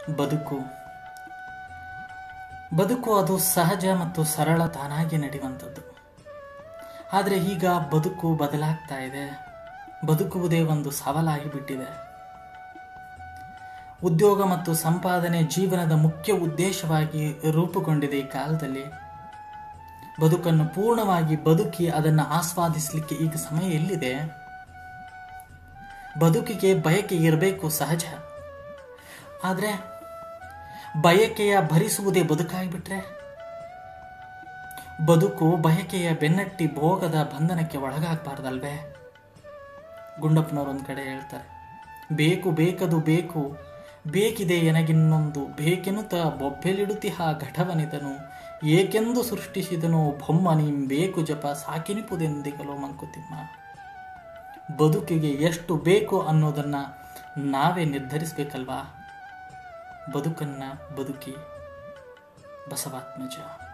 ಬದುಕು ಬದುಕು ಅದು ಸಹಜ ಮತ್ತು ಸರಳ ತಾನಾಗಿ ನಡೆಯುವಂಥದ್ದು ಆದರೆ ಈಗ ಬದುಕು ಬದಲಾಗ್ತಾ ಇದೆ ಬದುಕುವುದೇ ಒಂದು ಸವಾಲಾಗಿ ಬಿಟ್ಟಿದೆ ಉದ್ಯೋಗ ಮತ್ತು ಸಂಪಾದನೆ ಜೀವನದ ಮುಖ್ಯ ಉದ್ದೇಶವಾಗಿ ರೂಪುಗೊಂಡಿದೆ ಈ ಕಾಲದಲ್ಲಿ ಬದುಕನ್ನು ಪೂರ್ಣವಾಗಿ ಬದುಕಿ ಅದನ್ನು ಆಸ್ವಾದಿಸಲಿಕ್ಕೆ ಈಗ ಸಮಯ ಎಲ್ಲಿದೆ ಬದುಕಿಗೆ ಬಯಕೆ ಇರಬೇಕು ಸಹಜ ಆದರೆ ಬಯಕೆಯ ಭರಿಸುವುದೇ ಬದುಕಾಗಿಬಿಟ್ರೆ ಬದುಕು ಬಯಕೆಯ ಬೆನ್ನಟ್ಟಿ ಭೋಗದ ಬಂಧನಕ್ಕೆ ಒಳಗಾಗಬಾರ್ದಲ್ವೇ ಗುಂಡಪ್ಪನವರೊಂದು ಕಡೆ ಹೇಳ್ತಾರೆ ಬೇಕು ಬೇಕದು ಬೇಕು ಬೇಕಿದೆ ಎನಗಿನ್ನೊಂದು ಬೇಕೆನುತ ಬೊಬ್ಬೆಲಿಡುತ್ತಿಹ ಘಟವನಿದನು ಏಕೆಂದು ಸೃಷ್ಟಿಸಿದನು ಬೊಮ್ಮ ನೀಂ ಬೇಕು ಜಪ ಸಾಕಿನಿಪುದೆಂದಿಗಲೋ ಮಂಕುತಿಮ್ಮ ಬದುಕಿಗೆ ಎಷ್ಟು ಬೇಕು ಅನ್ನೋದನ್ನ ನಾವೇ ನಿರ್ಧರಿಸಬೇಕಲ್ವಾ ಬದುಕನ್ನ ಬದುಕಿ ಬಸವಾತ್ಮಜ